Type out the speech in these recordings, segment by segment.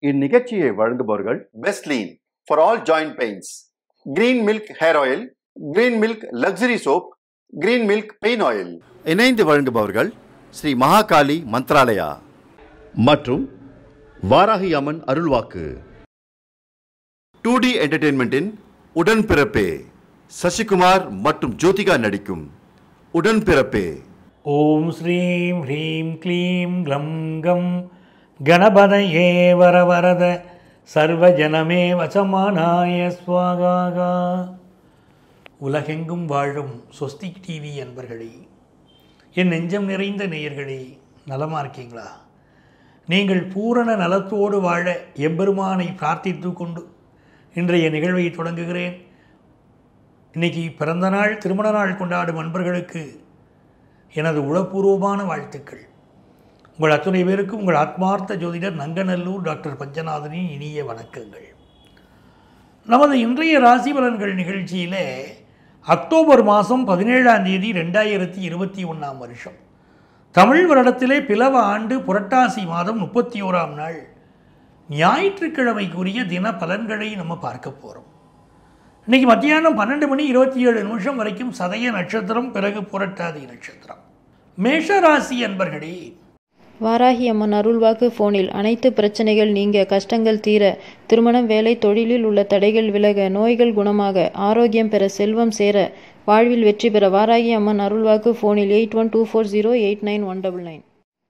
இந்நிகழ்ச்சியை வழங்குபவர்கள் Bestlean for all joint pains green milk hair oil green milk luxury soap green milk pain oil இணைந்து வழங்குபவர்கள் ஸ்ரீ மகாகாளி மந்த்ராலயா மற்றும் Varahi Amman Arulvakku two D என்டர்டெயின்மெண்ட்டின் உடன்பிறப்பே சசிகுமார் மற்றும் ஜோதிகா நடிக்கும் உடன்பிறப்பே ஓம் ஸ்ரீம் ஹ்ரீம் க்ளீம் க்ளம் கம் கணபதயே வரவரத சர்வஜனமே வசமானாய ஸ்வாகாகா உலகெங்கும் வாழும் சொஸ்திக் டிவி அன்பர்களே என் நெஞ்சம் நிறைந்த நேயர்களே நலமா இருக்கீங்களா நீங்கள் பூரண நலத்தோடு வாழ எம்பெருமானை பிரார்த்தித்து கொண்டு இன்றைய நிகழ்வை தொடங்குகிறேன் இன்னைக்கு பிறந்த நாள் திருமண நாள் கொண்டாடும் அன்பர்களுக்கு எனது உளப்பூர்வமான வாழ்த்துக்கள் உங்கள் அத்துணை பேருக்கும் உங்கள் ஆத்மார்த்த ஜோதிடர் நங்கநல்லூர் டாக்டர் பஞ்சநாதனின் இனிய வணக்கங்கள் நமது இன்றைய ராசி பலன்கள் நிகழ்ச்சியிலே அக்டோபர் மாதம் பதினேழாம் தேதி ரெண்டாயிரத்தி இருபத்தி ஒன்றாம் வருஷம் தமிழ் வருடத்திலே பிளவ ஆண்டு புரட்டாசி மாதம் முப்பத்தி ஓராம் நாள் ஞாயிற்றுக்கிழமைக்குரிய தின பலன்களை நம்ம பார்க்க போகிறோம் இன்னைக்கு மத்தியானம் பன்னெண்டு மணி இருபத்தி ஏழு நிமிஷம் வரைக்கும் சதய நட்சத்திரம் பிறகு புரட்டாதி நட்சத்திரம் மேஷ ராசி அன்பர்களே வாராகி அம்மன் அருள்வாக்கு ஃபோனில் அனைத்து பிரச்சனைகள் நீங்க கஷ்டங்கள் தீர திருமணம் வேலை தொழிலில் உள்ள தடைகள் விலக நோய்கள் குணமாக ஆரோக்கியம் பெற செல்வம் சேர வாழ்வில் வெற்றி பெற வாராகி அம்மன் அருள்வாக்கு ஃபோனில் eight one two four zero eight nine one double nine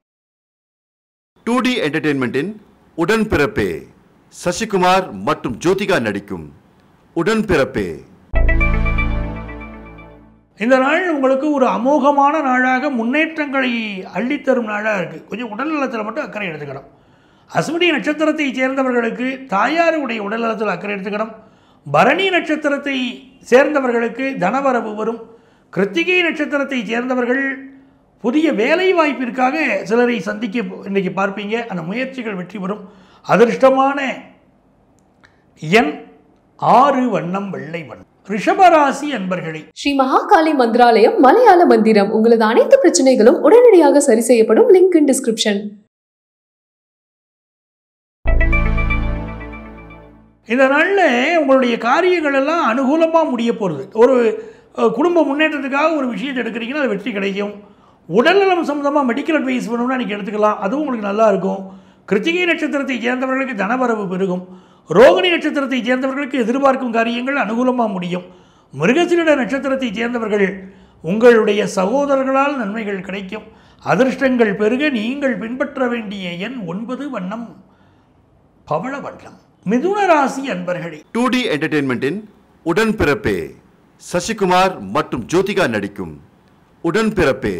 two D என்டர்டெயின்மெண்ட்டின் உடன்பிறப்பே சசிகுமார் மற்றும் ஜோதிகா நடிக்கும் உடன்பிறப்பே இந்த நாள் உங்களுக்கு ஒரு அமோகமான நாளாக முன்னேற்றங்களை அள்ளித்தரும் நாளாக இருக்குது கொஞ்சம் உடல் நலத்தில் மட்டும் அக்கறை எடுத்துக்கணும் அஸ்வினி நட்சத்திரத்தை சேர்ந்தவர்களுக்கு தாயாருடைய உடல் நலத்தில் அக்கறை எடுத்துக்கணும் பரணி நட்சத்திரத்தை சேர்ந்தவர்களுக்கு தனவரவு வரும் கிருத்திகை நட்சத்திரத்தை சேர்ந்தவர்கள் புதிய வேலை வாய்ப்பிற்காக சிலரை சந்திக்க இன்றைக்கி பார்ப்பீங்க அந்த முயற்சிகள் வெற்றி பெறும் அதிர்ஷ்டமான எண் ஆறு வண்ணம் வெள்ளை வண்ணம் ரிஷபராசி அன்பர்களே ஸ்ரீ மகாகாளி மந்திராலயம் மலையாள மந்திரம் உங்களது அனைத்து பிரச்சனைகளும் உடனடியாக சரி செய்யப்படும் லிங்க் இன் டிஸ்கிரிப்ஷன் இந்த நாளில் உங்களுடைய காரியங்கள் எல்லாம் அனுகூலமாக முடிய போகிறது ஒரு அஹ், குடும்ப முன்னேற்றத்துக்காக ஒரு விஷயத்தை எடுக்கிறீங்கன்னா அது வெற்றி கிடைக்கும் உடல்நலம் சம்மந்தமாக மெடிக்கல் அட்வைஸ் வேணும்னா நீங்கள் எடுத்துக்கலாம் அதுவும் உங்களுக்கு நல்லா இருக்கும் கிருத்திகை நட்சத்திரத்தை சேர்ந்தவர்களுக்கு தனவரவு பெருகும் ரோகிணி நட்சத்திரத்தை சேர்ந்தவர்களுக்கு எதிர்பார்க்கும் காரியங்கள் அனுகூலமாக முடியும் மிருகசீரிட நட்சத்திரத்தை சேர்ந்தவர்கள் உங்களுடைய சகோதரர்களால் நன்மைகள் கிடைக்கும் அதிர்ஷ்டங்கள் பெருக நீங்கள் பின்பற்ற வேண்டிய எண் ஒன்பது வண்ணம் பவள வண்ணம் மிதுன ராசி அன்பர்களே டூ டி என்டர்டெயின்மெண்ட்டின் உடன்பிறப்பே சசிகுமார் மற்றும் ஜோதிகா நடிக்கும் உடன்பிறப்பே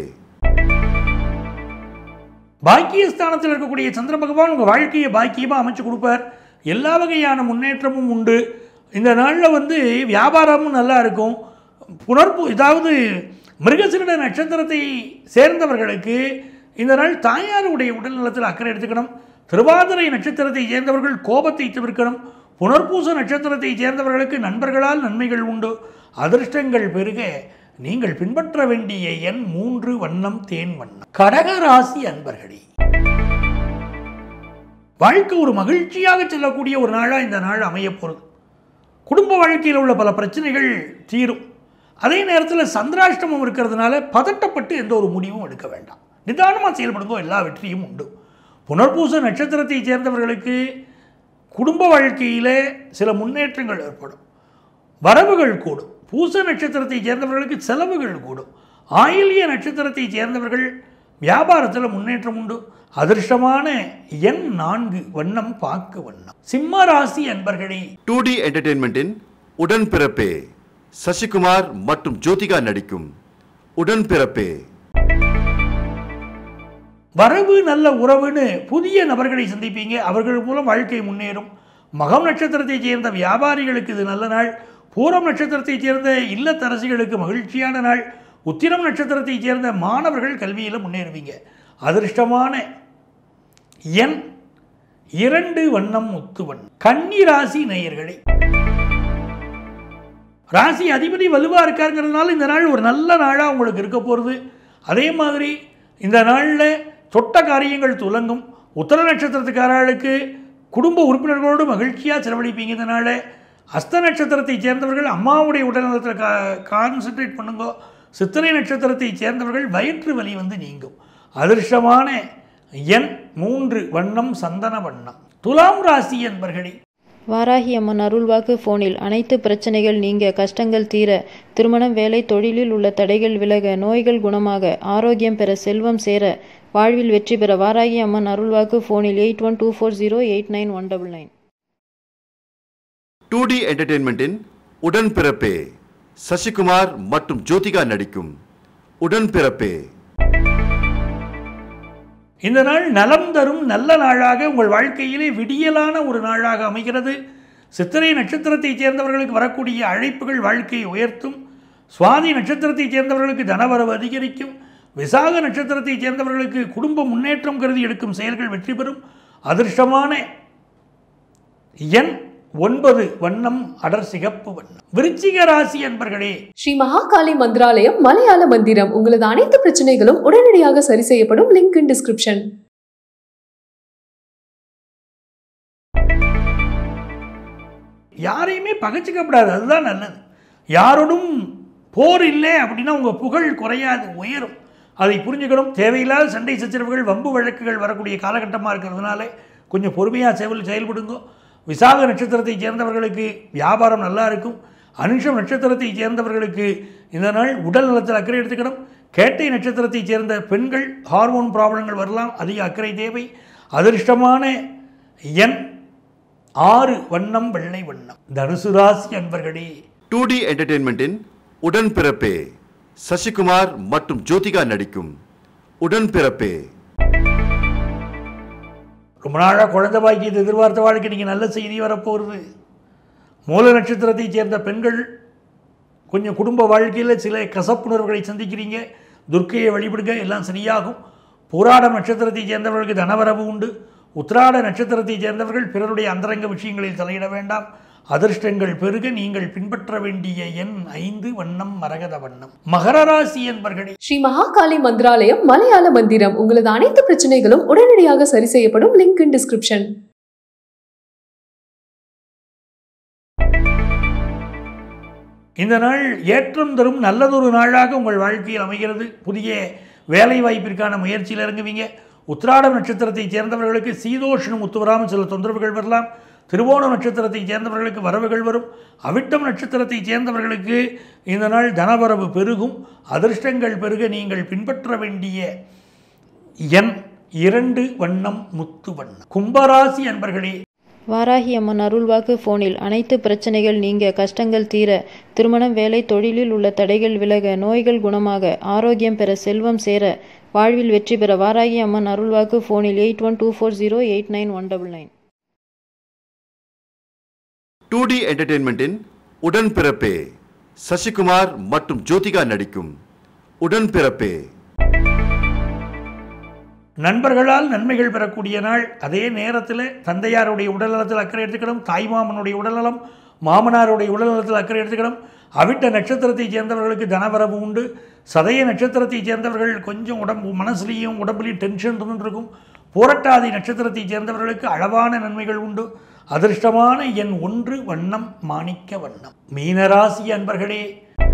பாக்கியஸ்தானத்தில் இருக்கக்கூடிய சந்திர பகவான் உங்கள் வாழ்க்கையை பாக்கியமாக அமைச்சு கொடுப்பார் எல்லா வகையான முன்னேற்றமும் உண்டு இந்த நாளில் வந்து வியாபாரமும் நல்லா இருக்கும் புனர்ப்பு இதாவது மிருகசிருட நட்சத்திரத்தை சேர்ந்தவர்களுக்கு இந்த நாள் தாயாருடைய உடல் நலத்தில் அக்கறை எடுத்துக்கணும் திருவாதிரை நட்சத்திரத்தை சேர்ந்தவர்கள் கோபத்தை தவிர்க்கணும் புனர்பூச நட்சத்திரத்தை சேர்ந்தவர்களுக்கு நண்பர்களால் நன்மைகள் உண்டு அதிர்ஷ்டங்கள் பெருக நீங்கள் பின்பற்ற வேண்டிய எண் மூன்று வண்ணம் தேன் வண்ணம் கடக ராசி அன்பர்களே வாழ்க்கை ஒரு மகிழ்ச்சியாக செல்லக்கூடிய ஒரு நாளாக இந்த நாள் அமைய போகிறது குடும்ப வாழ்க்கையில் உள்ள பல பிரச்சனைகள் தீரும் அதே நேரத்தில் சந்திராஷ்டமம் இருக்கிறதுனால பதட்டப்பட்டு எந்த ஒரு முடிவும் எடுக்க வேண்டாம் நிதானமாக செயல்படுங்கோ எல்லா வெற்றியும் உண்டு புனர்பூச நட்சத்திரத்தை சேர்ந்தவர்களுக்கு குடும்ப வாழ்க்கையில் சில முன்னேற்றங்கள் ஏற்படும் வரவுகள் கூடும் பூச நட்சத்திரத்தை சேர்ந்தவர்களுக்கு செலவுகள் கூடும் ஆயில்ய நட்சத்திரத்தை சேர்ந்தவர்கள் வியாபாரத்தில் முன்னேற்றம் உண்டு அதிர்ஷ்டமான எண் நான்கு வண்ணம் பாக்கு வண்ணம் சிம்ம ராசி அன்பர்களே டூ டி என்டர்டெயின்மெண்ட்டின் உடன்பிறப்பே சசிகுமார் மற்றும் ஜோதிகா நடிக்கும் உடன்பிறப்பே வரவு நல்ல உறவுன்னு புதிய நபர்களை சந்திப்பீங்க அவர்கள் மூலம் வாழ்க்கை முன்னேறும் மகம் நட்சத்திரத்தைச் சேர்ந்த வியாபாரிகளுக்கு இது நல்ல நாள் பூரம் நட்சத்திரத்தைச் சேர்ந்த இல்லத்தரசிகளுக்கு மகிழ்ச்சியான நாள் உத்திரம் நட்சத்திரத்தைச் சேர்ந்த மாணவர்கள் கல்வியில் முன்னேறுவீங்க அதிர்ஷ்டமான எண் இரண்டு வண்ணம் முத்து வண்ணம் கன்னி ராசி நேயர்களே ராசி அதிபதி வலுவாக இருக்காருங்கிறதுனால இந்த நாள் ஒரு நல்ல நாளாக உங்களுக்கு இருக்க போகிறது அதே மாதிரி இந்த நாளில் தொட்ட காரியங்கள் துலங்கும் உத்தர நட்சத்திரத்துக்காரர்களுக்கு குடும்ப உறுப்பினர்களோடு மகிழ்ச்சியாக செலவழிப்பீங்க இதனால் அஸ்த நட்சத்திரத்தை சேர்ந்தவர்கள் அம்மாவுடைய உடல்நலத்தில் கா கான்சென்ட்ரேட் பண்ணுங்க சித்திரை நட்சத்திரத்தை சேர்ந்தவர்கள் வயிற்று வலி வந்து நீங்கும் அதிர்ஷ்டமான எண் மூன்று வண்ணம் சந்தன வண்ணம் துலாம் ராசி என்பர்களே வாராகி அம்மன் அருள்வாக்கு ஃபோனில் அனைத்து பிரச்சனைகள் நீங்க கஷ்டங்கள் தீர திருமணம் வேலை தொழிலில் உள்ள தடைகள் விலக நோய்கள் குணமாக ஆரோக்கியம் பெற செல்வம் சேர வாழ்வில் வெற்றி பெற வாராகி அம்மன் அருள்வாக்கு ஃபோனில் eight one two four zero eight nine one double nine two D என்டர்டெயின்மெண்ட்டின் உடன்பிறப்பே சசிகுமார் மற்றும் ஜோதிகா நடிக்கும் உடன்பிறப்பே இந்த நாள் நலம் தரும் நல்ல நாளாக உங்கள் வாழ்க்கையிலே விடியலான ஒரு நாளாக அமைகிறது சித்திரை நட்சத்திரத்தைச் சேர்ந்தவர்களுக்கு வரக்கூடிய அழைப்புகள் வாழ்க்கையை உயர்த்தும் சுவாதி நட்சத்திரத்தைச் சேர்ந்தவர்களுக்கு தனவரவு அதிகரிக்கும் விசாக நட்சத்திரத்தைச் சேர்ந்தவர்களுக்கு குடும்ப முன்னேற்றம் கருதி எடுக்கும் செயல்கள் வெற்றி பெறும் அதிர்ஷ்டமான எண் ஒன்பது வண்ணம் அடர் சிகப்பு வண்ணம் விருச்சிக ராசி என்பர்களே ஸ்ரீ மகாகாளி மந்திராலயம் மலையாள மந்திரம் உங்களது அனைத்து பிரச்சனைகளும் உடனடியாக சரி செய்யப்படும் லிங்க் இன் டிஸ்கிரிப்ஷன் யாரையுமே பகைச்சிக்கப்படாது அதுதான் நல்லது யாரோடும் போர் இல்லை அப்படின்னா உங்கள் புகழ் குறையாது உயரும் அதை புரிஞ்சுக்கணும் தேவையில்லாத சண்டை சச்சரவுகள் வம்பு வழக்குகள் வரக்கூடிய காலகட்டமாக இருக்கிறதுனால கொஞ்சம் பொறுமையாக செயல் செயல்படுங்க விசாக நட்சத்திரத்தை சேர்ந்தவர்களுக்கு வியாபாரம் நல்லா இருக்கும் அனுஷம் நட்சத்திரத்தை சேர்ந்தவர்களுக்கு இந்த நாள் உடல் நலத்தில் அக்கறை எடுத்துக்கணும் கேட்டை நட்சத்திரத்தை சேர்ந்த பெண்கள் ஹார்மோன் ப்ராப்ளங்கள் வரலாம் அதிக அக்கறை தேவை அதிர்ஷ்டமான எண் ஆறு வண்ணம் வெள்ளை வண்ணம் தனுசு ராசி அன்பர்களே டூ டி என்டர்டெயின்மெண்ட்டின் உடன்பிறப்பே சசிகுமார் மற்றும் ஜோதிகா நடிக்கும் உடன்பிறப்பே ரொம்ப நாளாக குழந்தை பாக்கியத்தை எதிர்பார்த்த வாழ்க்கை நீங்கள் நல்ல செய்தி வரப்போகிறது மூல நட்சத்திரத்தைச் சேர்ந்த பெண்கள் கொஞ்சம் குடும்ப வாழ்க்கையில் சில கசப்புணர்வுகளை சந்திக்கிறீங்க துர்க்கையை வழிபடுங்க எல்லாம் சரியாகும் பூராடம் நட்சத்திரத்தைச் சேர்ந்தவர்களுக்கு தனவரவு உண்டு உத்திராட நட்சத்திரத்தைச் சேர்ந்தவர்கள் பிறருடைய அந்தரங்க விஷயங்களில் தலையிட வேண்டாம் அதிர்ஷ்டங்கள் பெருக நீங்கள் பின்பற்ற வேண்டிய எண் ஐந்து வண்ணம் மரகத வண்ணம் மகர ராசி என்பர்களே ஸ்ரீ மகாகாளி மந்திராலயம் மலையாள மந்திரம் உங்களது அனைத்து பிரச்சனைகளும் உடனடியாக சரி செய்யப்படும் லிங்க் இன் டிஸ்கிரிப்ஷன் இந்த நாள் ஏற்றம் தரும் நல்லதொரு நாளாக உங்கள் வாழ்க்கையில் அமைகிறது புதிய வேலை வாய்ப்பிற்கான முயற்சியில் இறங்குவீங்க உத்திராடம் நட்சத்திரத்தைச் சேர்ந்தவர்களுக்கு சீதோஷணம் ஒத்து வராமல் சில தொந்தரவுகள் வரலாம் திருவோண நட்சத்திரத்தைச் சேர்ந்தவர்களுக்கு வரவுகள் வரும் அவிட்டம் நட்சத்திரத்தைச் சேர்ந்தவர்களுக்கு இந்த நாள் தனவரவு பெருகும் அதிர்ஷ்டங்கள் பெருக நீங்கள் பின்பற்ற வேண்டிய எண் இரண்டு வண்ணம் முத்து வண்ணம் கும்பராசி அன்பர்களே வாராகி அம்மன் அருள்வாக்கு ஃபோனில் அனைத்து பிரச்சனைகள் நீங்க கஷ்டங்கள் தீர திருமணம் வேலை தொழிலில் உள்ள தடைகள் விலக நோய்கள் குணமாக ஆரோக்கியம் பெற செல்வம் சேர வாழ்வில் வெற்றி பெற வாராகி அம்மன் அருள்வாக்கு ஃபோனில் eight one two four zero eight nine one double nine two D என்டர்டெயின்மெண்ட்டின் உடன்பிறப்பே சசிகுமார் மற்றும் ஜோதிகா நடிக்கும் உடன்பிறப்பே நண்பர்களால் நன்மைகள் பெறக்கூடிய நாள் அதே நேரத்தில் தந்தையாருடைய உடல்நலத்தில் அக்கறை எடுத்துக்கணும் தாய்மாமனுடைய உடல்நலம் மாமனாருடைய உடல்நலத்தில் அக்கறை எடுத்துக்கணும் அவிட்ட நட்சத்திரத்தைச் சேர்ந்தவர்களுக்கு தனவரவு உண்டு சதய நட்சத்திரத்தைச் சேர்ந்தவர்கள் கொஞ்சம் உடம்பு மனசுலேயும் உடம்புலையும் டென்ஷன் இருந்துருக்கும் புரட்டாதி நட்சத்திரத்தைச் சேர்ந்தவர்களுக்கு அளவான நன்மைகள் உண்டு அதிர்ஷ்டமான எண் ஒன்று வண்ணம் மாணிக்க வண்ணம் மீனராசி அன்பர்களே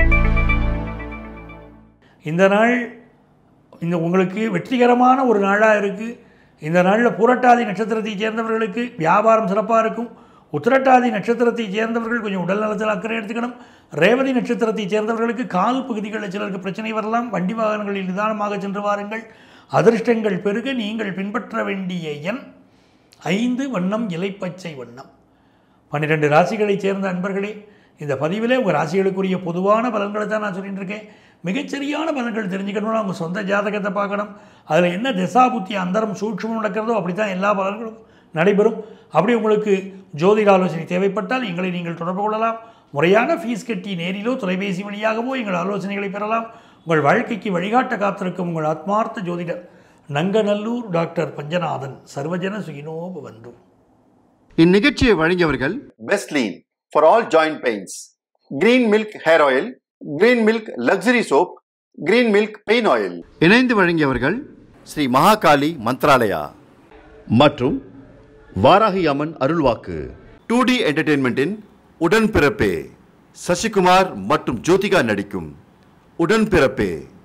இந்த நாள் இந்த உங்களுக்கு வெற்றிகரமான ஒரு நாளாக இருக்குது இந்த நாளில் புரட்டாதி நட்சத்திரத்தை சேர்ந்தவர்களுக்கு வியாபாரம் சிறப்பாக இருக்கும் உத்திரட்டாதி நட்சத்திரத்தை சேர்ந்தவர்கள் கொஞ்சம் உடல் நலத்தில் அக்கறை எடுத்துக்கணும் ரேவதி நட்சத்திரத்தை சேர்ந்தவர்களுக்கு கால் பகுதிகளில் சிலருக்கு பிரச்சனை வரலாம் வண்டி வாகனங்களில் நிதானமாக சென்று வாருங்கள் அதிர்ஷ்டங்கள் பெருக நீங்கள் பின்பற்ற வேண்டிய எண் ஐந்து வண்ணம் இலைப்பச்சை வண்ணம் பன்னிரெண்டு ராசிகளைச் சேர்ந்த அன்பர்களே இந்த பதிவிலே உங்கள் ராசிகளுக்குரிய பொதுவான பலன்களை தான் நான் சொல்லிட்டு இருக்கேன் மிகச்சரியான பலன்கள் தெரிஞ்சுக்கணும்னா உங்கள் சொந்த ஜாதகத்தை பார்க்கணும் அதில் என்ன திசாபுத்தி அந்தரம் சூட்சமும் நடக்கிறதோ அப்படி தான் எல்லா பலன்களும் நடைபெறும் அப்படி உங்களுக்கு ஜோதிட ஆலோசனை தேவைப்பட்டால் எங்களை நீங்கள் தொடர்பு கொள்ளலாம் முறையான ஃபீஸ் கட்டி நேரிலோ தொலைபேசி வழியாகவோ எங்கள் ஆலோசனைகளை பெறலாம் உங்கள் வாழ்க்கைக்கு வழிகாட்ட காத்திருக்கும் உங்கள் ஆத்மார்த்த ஜோதிடர் நங்கநல்லூர் டாக்டர் பஞ்சநாதன் சர்வஜன சுகினோபவந்து இந்நிகழ்ச்சியை வழங்கியவர்கள் Bestlean for all joint pains. Green milk hair oil, green milk luxury soap, green milk pain oil. இணைந்து வழங்கியவர்கள் ஸ்ரீ மகாகாளி மந்த்ராலயா மற்றும் வாராகி அம்மன் அருள்வாக்கு டூ டி என்டர்டெயின்மெண்டின் உடன்பிறப்பே சசிகுமார் மற்றும் ஜோதிகா நடிக்கும் உடன்பிறப்பே